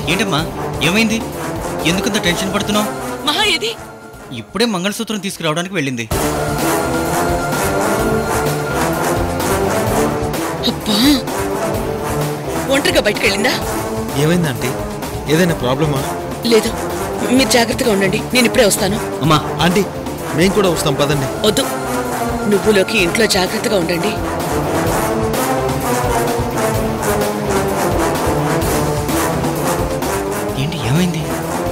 ఏంటమ్మా ఏమైంది ఎందుకంత టెన్షన్ పడుతున్నావు మహా ఏది ఇప్పుడే మంగళసూత్రం తీసుకురావడానికి వెళ్ళింది అబ్బా ఒంటరిగా బయటకు వెళ్ళిందా ఏమైంది ఆంటీ ఏదైనా ప్రాబ్లమా లేదు మీరు జాగ్రత్తగా ఉండండి నేను ఇప్పుడే వస్తాను అమ్మా ఆంటీ మేము కూడా వస్తాం పదండి వద్దు నువ్వులోకి ఇంట్లో జాగ్రత్తగా ఉండండి ఏంటి ఏమైంది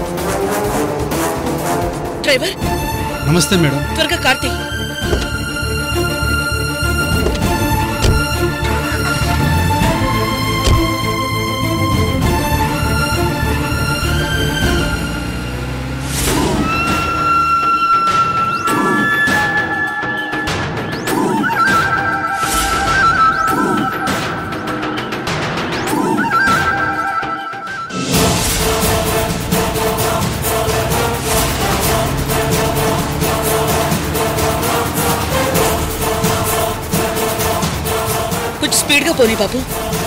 డ్రైవర్ నమస్తే మేడం త్వరగా కార్తీ కొంచెం స్పీడ్గా పోనీ బాబు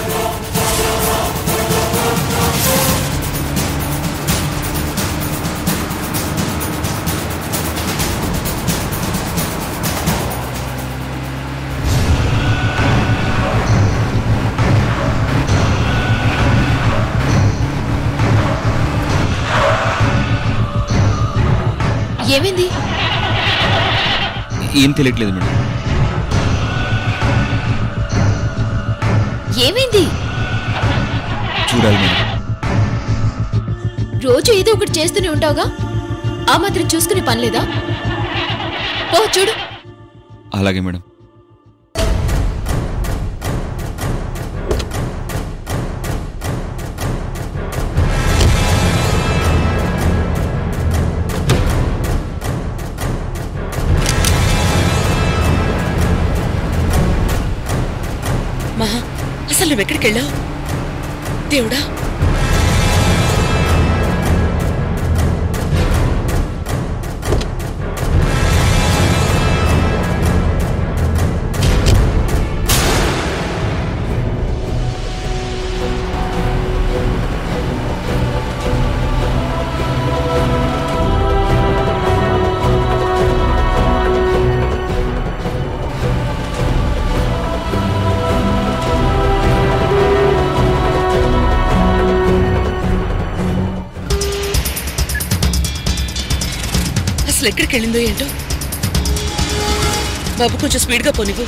ఏమైంది ఏం తెలియట్లేదు మేడం ఏమైంది చూడాలి మేడం రోజు ఏదో ఒకటి చేస్తూనే ఉంటావుగా ఆ మాత్రం చూసుకునే పని లేదా ఓ చూడు అలాగే మేడం మహా అసలు నువ్వు ఎక్కడికి వెళ్ళావు దేవుడా అసలు ఎక్కడికి వెళ్ళిందో ఏంటో బాబు కొంచెం స్పీడ్గా పోనివ్వు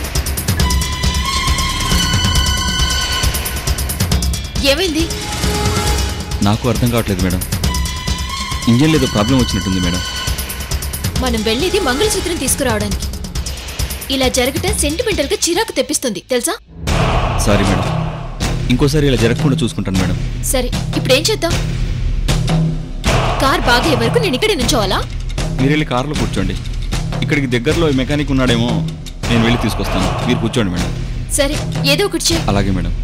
ఏమైంది నాకు అర్థం కావట్లేదు మేడం ఇంజన్లో ఏదో ప్రాబ్లం వచ్చినట్టుంది మేడం మనం వెళ్ళేది మంగళసూత్రం తీసుకురావడానికి ఇలా జరగటం సెంటిమెంటల్ గా చిరాకు తెప్పిస్తుంది తెలుసా సారీ మేడం ఇంకోసారి ఇలా జరగకుండా చూసుకుంటాను మేడం సరే ఇప్పుడు ఏం చేద్దాం కార్ బాగే వరకు నేను ఇక్కడే నుంచోవాలా మీరు వెళ్ళి కారులో కూర్చోండి ఇక్కడికి దగ్గరలో మెకానిక్ ఉన్నాడేమో నేను వెళ్ళి తీసుకొస్తాను మీరు కూర్చోండి మేడం సరే ఏదో ఒకటి చే అలాగే మేడం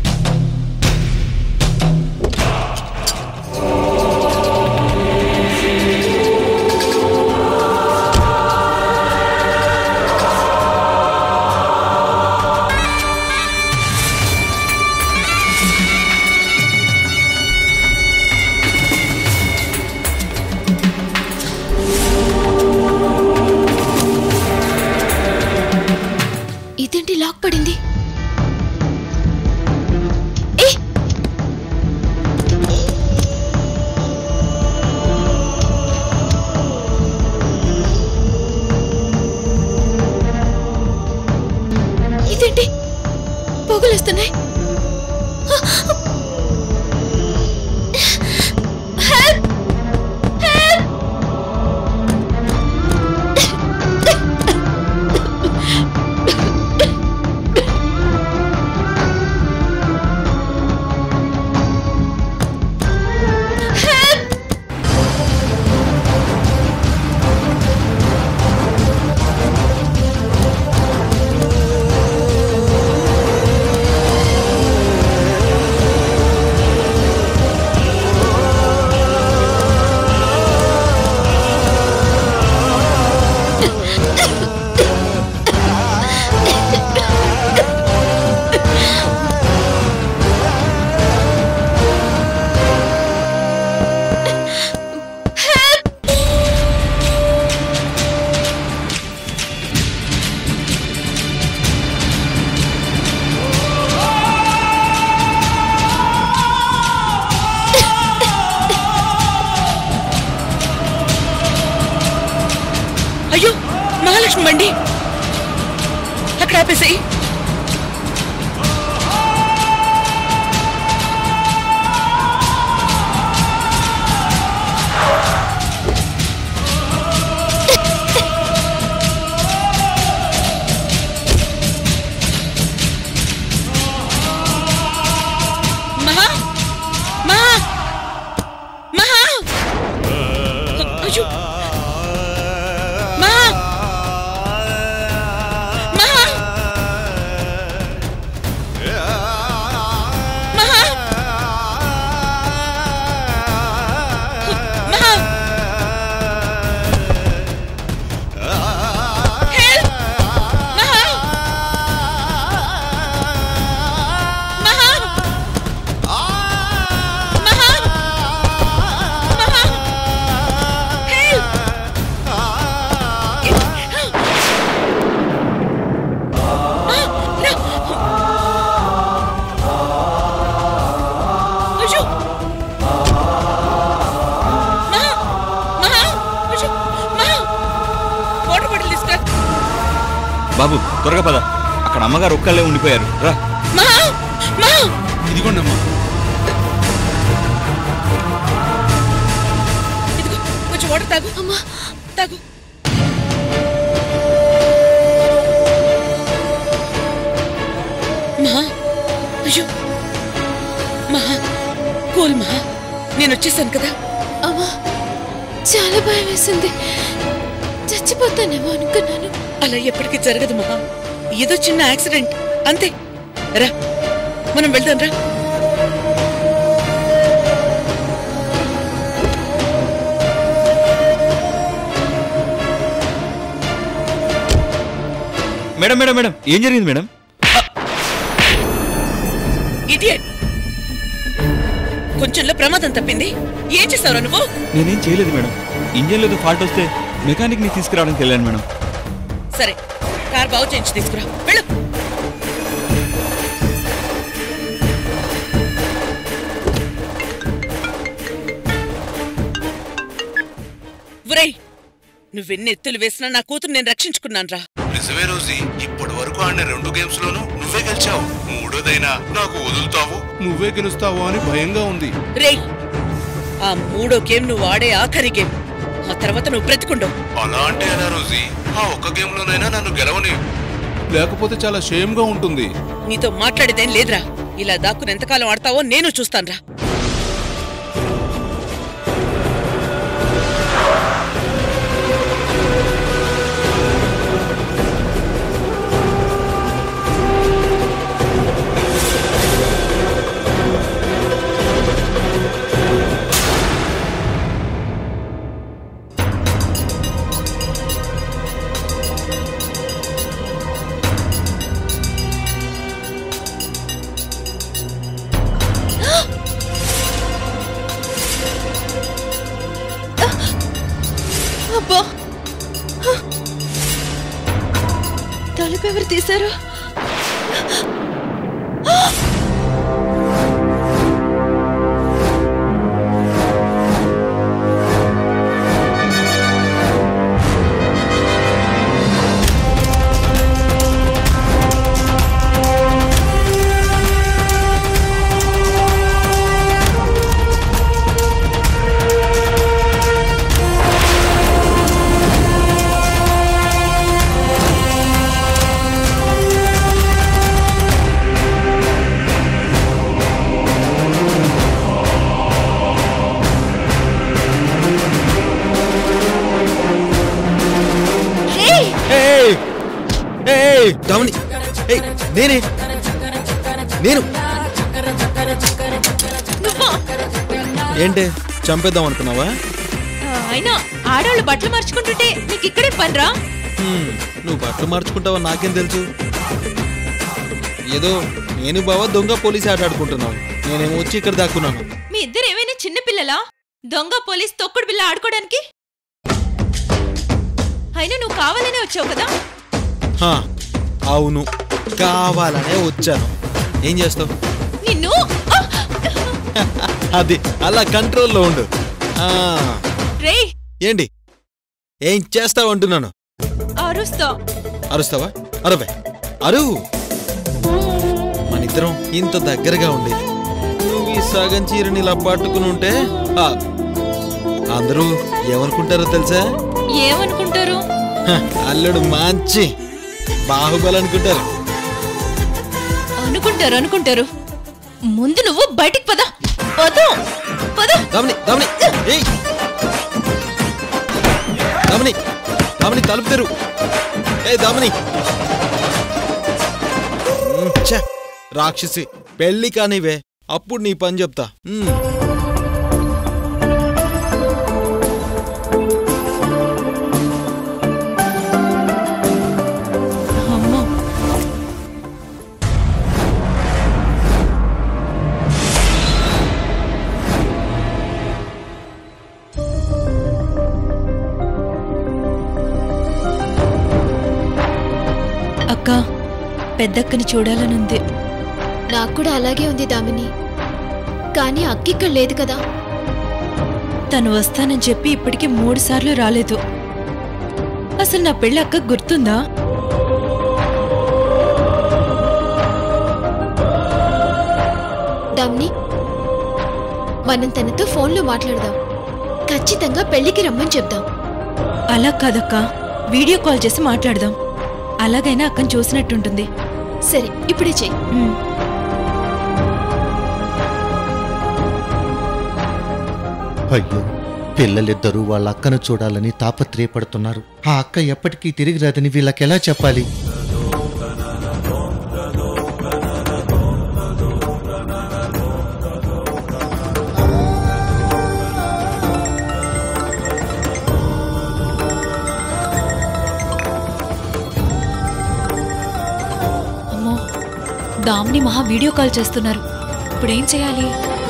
ఇదేంటి లాక్ పడింది ఏ ఇదేంటి పొగలేస్తున్నాయి హెల్ప్ హెల్ప్ ఆ వరలక్ష్మి బండి అక్కడ ఆపేసేయి మహా మహా మహా అయ్యో మహా మహా మహా మహా హెల్ప్ మహా మహా మహా మహా హెల్ప్ అయ్యో మహా మహా అయ్యో మహా వాటర్ బాటిల్ తీసుకురా బాబు త్వరగా పద అక్కడ అమ్మగారు ఒక్కళ్ళే ఉండిపోయారు రా మహా మహా ఇదిగోండి అమ్మా ఇదిగో కొంచెం వాటర్ తాగు అమ్మా తాగు మహా అయ్యో మహా కూల్ మహా నేను వచ్చేసాను కదా అమ్మా చాలా భయం వేసింది చచ్చిపోతానేమో అనుకున్నాను అలా ఎప్పటికీ జరగదు మహా ఏదో చిన్న యాక్సిడెంట్ అంతే రా మనం వెళ్దాం రా మేడం మేడం మేడం ఏం జరిగింది మేడం ఇడియట్ కొంచెంలో ప్రమాదం తప్పింది ఏం చేస్తావురా నువ్వు నేనేం చేయలేదు మేడం ఇంజన్ లేదు ఫాల్ట్ వస్తే మెకానిక్ ని తీసుకురావడానికి వెళ్ళాను మేడం సరే కార్ బాగు చేయించి తీసుకురా వెళ్ళు ఒరేయ్ నువ్వెన్ని ఎత్తులు వేసినా నా కూతురు నేను రక్షించుకున్నాను రా నిజమే రోజీ ఇప్పటి వరకు ఆడిన రెండు గేమ్స్ లోనూ నువ్వే గెలిచావు మూడోదైనా నాకు వదులుతావు నువ్వే గెలుస్తావు అని భయంగా ఉంది రేయ్ ఆ మూడో గేమ్ నువ్వు ఆడే ఆఖరి గేమ్ ఆ తర్వాత నువ్వు బ్రతికుండవు అలా అంటే ఎలా రోజీ ఆ ఒక్క గేమ్ లోనైనా నన్ను గెలవని లేకపోతే చాలా షేమ్ గా ఉంటుంది నీతో మాట్లాడేదేం లేదురా ఇలా దాక్కుని ఎంతకాలం ఆడతావో నేను చూస్తానురా అబ్బా తలుపు ఎవరు తీశారు రేయ్! ఏయ్! ఏయ్! దామిని ఏయ్, నేనే నేను నువ్వా? ఏంటి చంపేద్దాం అనుకున్నావా ఆ, అయినా ఆడవాళ్ళు బట్టలు మార్చుకుంటుంటే నీకు ఇక్కడే పనిరా హ్మ్, నువ్వు బట్టలు మార్చుకుంటావా నాకేం తెలుసు ఏదో నేను బావ దొంగ పోలీస్ ఆట ఆడుకుంటున్నావు నేనేమో వచ్చి ఇక్కడ దాక్కున్నాను మీ ఇద్దరు ఏమైనా చిన్న పిల్లలా దొంగ పోలీస్ తొక్కుడు బిల్ల ఆడుకోవడానికి అయినా నువ్వు కావాలనే వచ్చావు కదా హా, అవును కావాలనే వచ్చాను ఏం చేస్తావు నిన్ను ఆ! అది అలా కంట్రోల్లో ఉండు ఆ, రేయ్ ఏంటి ఏం చేస్తావు అంటున్నాను అరుస్తా అరుస్తావా అరవే అరువు మన ఇద్దరం ఇంత దగ్గరగా ఉండేది నువ్వు ఈ సగం చీరని ఇలా పట్టుకుని ఉంటే ఆ, అందరూ ఏమనుకుంటారో తెలుసా ఏమనుకుంటారు హ, అల్లుడు మంచి బాహుబలి అనుకుంటారు అనుకుంటారు అనుకుంటారు ముందు నువ్వు బయటికి పద పద పద దమని దమని ఏయ్ దమని దమని తలుపు తెరు ఏ దమని మ్, ఛే, రాక్షసి పెళ్ళి కానివే అప్పుడు నీ పని చెప్తా మ్. అమ్మో అక్క పెద్దక్కని చూడాలనుంది నాకు కూడా అలాగే ఉంది దామిని కానీ అక్కిక్కడ లేదు కదా తను వస్తానని చెప్పి ఇప్పటికి మూడు సార్లు రాలేదు అసలు నా పెళ్ళి అక్క గుర్తుందా దామిని మనం తనతో ఫోన్లో మాట్లాడదాం ఖచ్చితంగా పెళ్లికి రమ్మని చెప్దాం అలా కాదక్క వీడియో కాల్ చేసి మాట్లాడదాం అలాగైనా అక్కని చూసినట్టుంటుంది సరే ఇప్పుడే చెయ్యి ఉమ్. అయ్యో పిల్లలిద్దరూ వాళ్ళ అక్కను చూడాలని తాపత్రయపడుతున్నారు ఆ అక్క ఎప్పటికీ తిరిగి రాదని వీళ్ళకెలా చెప్పాలి అమ్మో దామిని మహా వీడియో కాల్ చేస్తున్నారు ఇప్పుడేం చేయాలి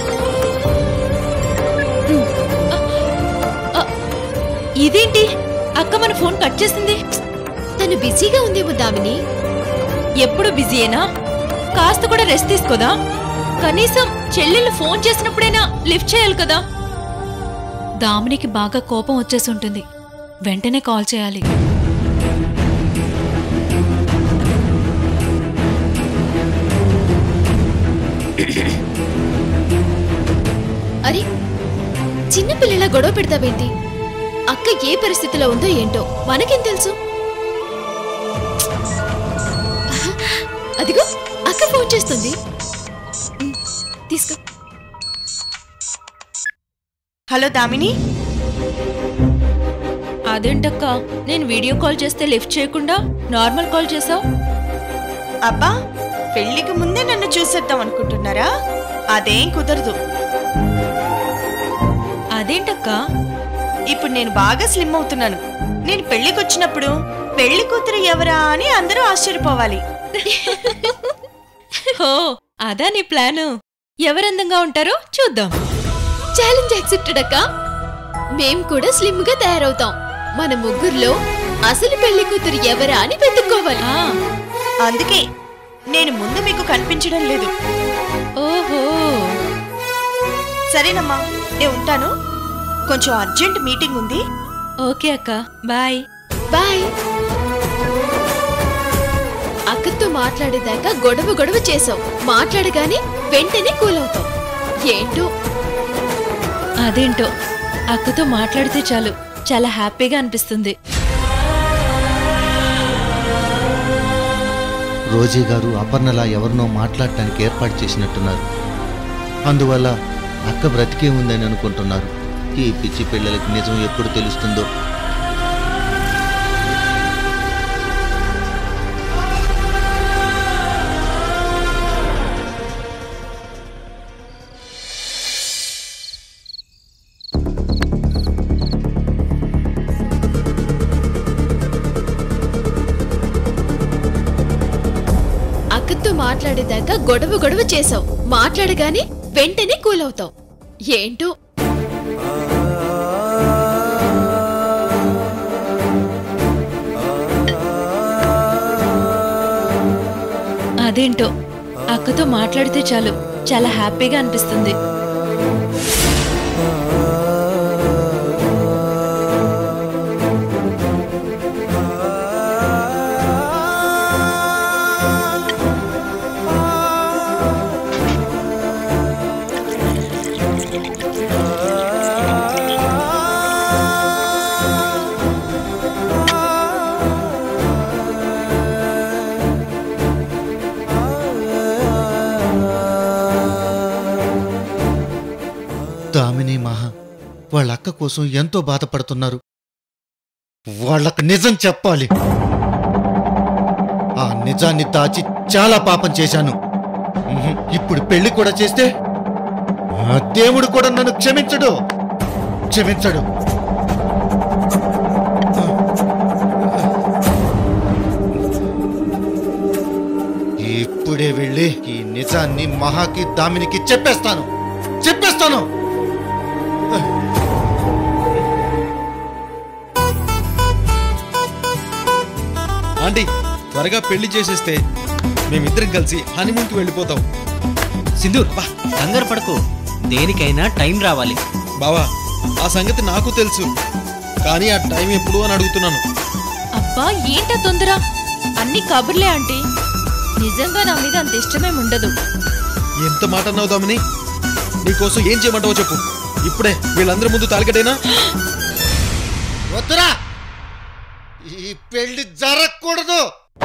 ఉమ్. ఆ, ఆ, ఇదేంటి అక్క మన ఫోన్ కట్ చేసింది తను బిజీగా ఉందేమో దామిని ఎప్పుడు బిజీయేనా కాస్త కూడా రెస్ట్ తీసుకోదా కనీసం చెల్లెళ్ళు ఫోన్ చేసినప్పుడైనా లిఫ్ట్ చేయాలి కదా దామినికి బాగా కోపం వచ్చేసి ఉంటుంది వెంటనే కాల్ చేయాలి అరే చిన్న పిల్లలా గొడవ పెడతావేంటి అక్క ఏ పరిస్థితిలో ఉందో ఏంటో మనకేం తెలుసు అదిగో అక్క ఫోన్ చేస్తుంది ఉమ్, తీసుకో హలో దామిని అదేంటక్క నేను వీడియో కాల్ చేస్తే లిఫ్ట్ చేయకుండా నార్మల్ కాల్ చేసావు అబ్బా పెళ్లికి ముందే నన్ను చూసేద్దాం అనుకుంటున్నారా అదేం కుదరదు అదేంటక్క ఇప్పుడు నేను బాగా స్లిమ్ అవుతున్నాను నేను పెళ్లికి వచ్చినప్పుడు పెళ్లి కూతురు ఎవరా అని అందరూ ఆశ్చర్యపోవాలి హో అదా నీ ప్లాను ఎవరందంగా ఉంటారో చూద్దాం ఛాలెంజ్ యాక్సెప్టెడ్ అక్క మేం కూడా స్లిమ్ గా తయారవుతాం మన ముగ్గురులో అసలు పెళ్లి కూతురు ఎవరా అని వెతుక్కోవాలి ఆ, అందుకే నేను ముందు మీకు కనిపించడం లేదు ఓహో సరేనమ్మా నేను ఉంటాను కొంచెం అర్జెంట్ మీటింగ్ ఉంది ఓకే అక్క బాయ్ బాయ్ అక్కతో మాట్లాడేదాకా గొడవ గొడవ చేసావు మాట్లాడగానే వెంటనే కూల్ అవుతావు ఏంటో అదేంటో అక్కతో మాట్లాడితే చాలు చాలా హ్యాపీగా అనిపిస్తుంది రోజీ గారు అపర్ణలా ఎవరినో మాట్లాడటానికి ఏర్పాటు చేసినట్టున్నారు అందువల్ల అక్క బ్రతికే ఉందని అనుకుంటున్నారు ఈ పిచ్చి పిల్లలకి నిజం ఎప్పుడు తెలుస్తుందో అక్కతో మాట్లాడేదాకా గొడవ గొడవ చేసావు మాట్లాడగానే వెంటనే కూల్ అవుతావు ఏంటో అదేంటో అక్కతో మాట్లాడితే చాలు చాలా హ్యాపీగా అనిపిస్తుంది వాళ్ళ అక్క కోసం ఎంతో బాధపడుతున్నారు వాళ్ళకు నిజం చెప్పాలి ఆ నిజాన్ని దాచి చాలా పాపం చేశాను ఉహుం, ఇప్పుడు పెళ్లి కూడా చేస్తే ఆ దేవుడు కూడా నన్ను క్షమించడు క్షమించడు ఇప్పుడే వెళ్ళి ఈ నిజాన్ని మహాకి దామినికి చెప్పేస్తాను చెప్పేస్తాను ఆంటీ త్వరగా పెళ్లి చేసేస్తే మేమిద్దరం కలిసి హనీమూన్కి వెళ్ళిపోతాం సింధూర్ బా కంగారు పడకు దేనికైనా టైం రావాలి బావా ఆ సంగతి నాకు తెలుసు కానీ ఆ టైం ఎప్పుడు అని అడుగుతున్నాను అబ్బా ఏంటా తొందర అన్ని కబుర్లే ఆంటీ నిజంగా నా మీద అంత ఇష్టమేం ఉండదు ఎంత మాట అన్నావు దామిని నీకోసం ఏం చేయమంటావో చెప్పు ఇప్పుడే వీళ్ళందరి ముందు తాలికటేనా వద్దురా ఈ పెళ్లి జరగకూడదు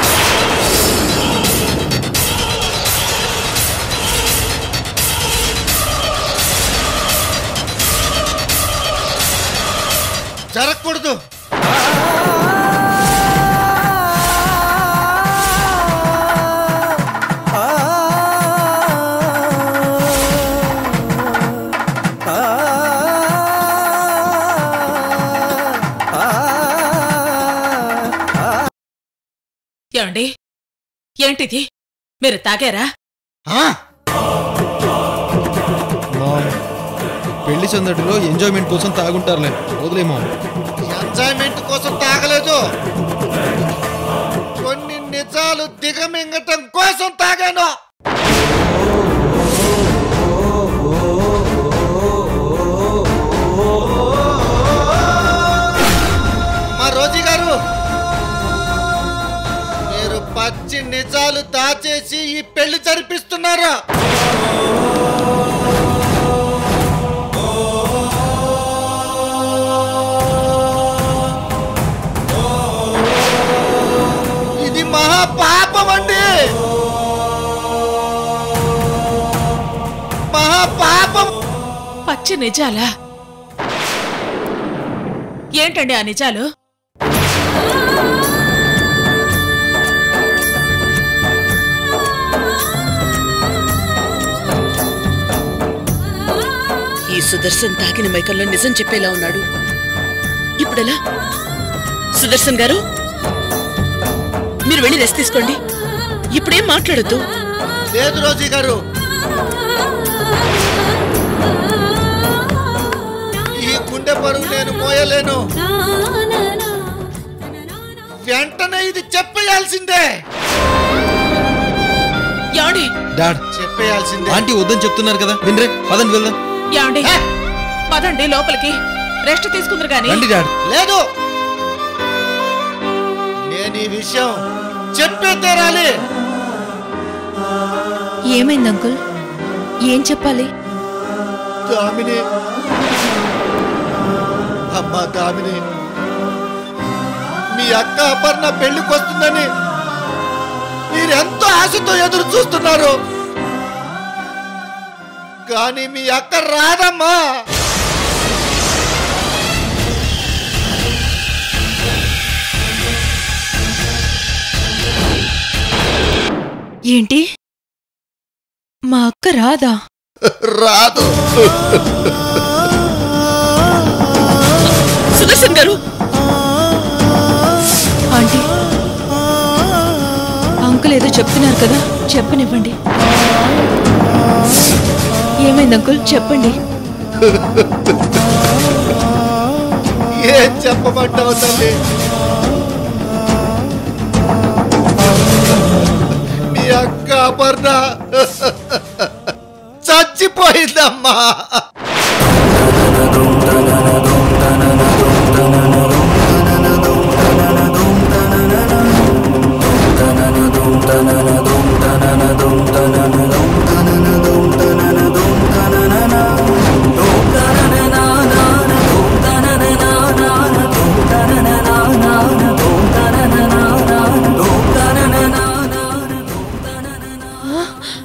జరగకూడదు ఏమండి ఏంటిది మీరు తాగారా ఆ? మామ్, పెళ్లి సందడిలో ఎంజాయ్మెంట్ కోసం తాగుంటారులే వదిలేమో ఎంజాయ్మెంట్ కోసం తాగలేదు కొన్ని నిజాలు దిగమింగటం కోసం తాగాను మా రోజీ గారు మీరు పచ్చి నిజాలు దాచేసి ఈ పెళ్లి జరిపిస్తున్నారు ఇది మహా పాపం అండి మహా పాపం పచ్చి నిజాలా ఏంటండి ఆ నిజాలు ఈ సుదర్శన్ తాగిన మైకంలో నిజం చెప్పేలా ఉన్నాడు ఇప్పుడెలా సుదర్శన్ గారు మీరు వెళ్ళి రెస్ట్ తీసుకోండి ఇప్పుడేం మాట్లాడొద్దు లేదు రోజీ గారు ఈ గుండె బరువు నేను మోయలేను వెంటనే ఇది చెప్పేయాల్సిందే ఏమండి డాడ్ చెప్పేయాల్సిందే ఆంటీ వద్దని చెప్తున్నారు కదా వినరే పదండి వెళ్దాం ఏమండి పదండి లోపలికి రెస్ట్ తీసుకుందరు గాని రండి డాడ్ లేదు నేను ఈ విషయం చెప్పే తీరాలి ఏమైంది అంకుల్ ఏం చెప్పాలి దామిని అమ్మా దామిని మీ అక్క అపర్ణ పెళ్లికి వస్తుందని మీరెంతో ఆశతో ఎదురు చూస్తున్నారు కానీ మీ అక్క రాదమ్మా ఏంటి మా అక్క రాదా రాదు సుదర్శన్ గారు ఆంటీ అంకుల్ ఏదో చెప్తున్నారు కదా చెప్పనివ్వండి ఏమైంది అంకుల్ చెప్పండి ఏం చెప్పమంటావు తల్లి మీ అక్క అపర్ణ చచ్చిపోయిందమ్మా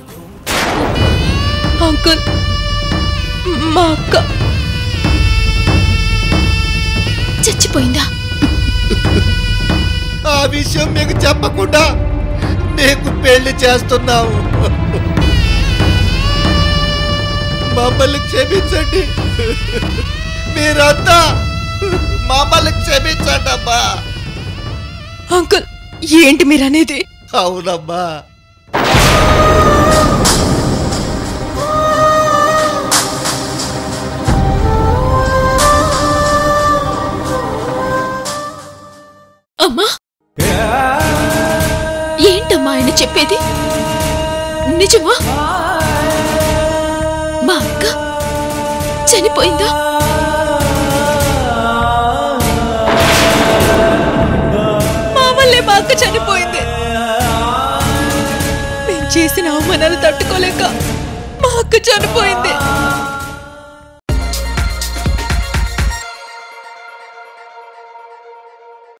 అంకుల్ మా అక్క చనిపోయిందా ఆ విషయం మీకు చెప్పకుండా మీకు పెళ్లి చేస్తున్నాము మమ్మల్ని క్షమించండి మీరంతా మమ్మల్ని క్షమించండి అమ్మా అంకుల్ ఏంటి మీరు అనేది అవునమ్మా అమ్మా ఏంటమ్మా ఆయన చెప్పేది నిజమా మా అక్క చనిపోయిందా మా వల్లే మా అక్క చనిపోయింది మేం చేసిన అవమానాలు తట్టుకోలేక మా అక్క చనిపోయింది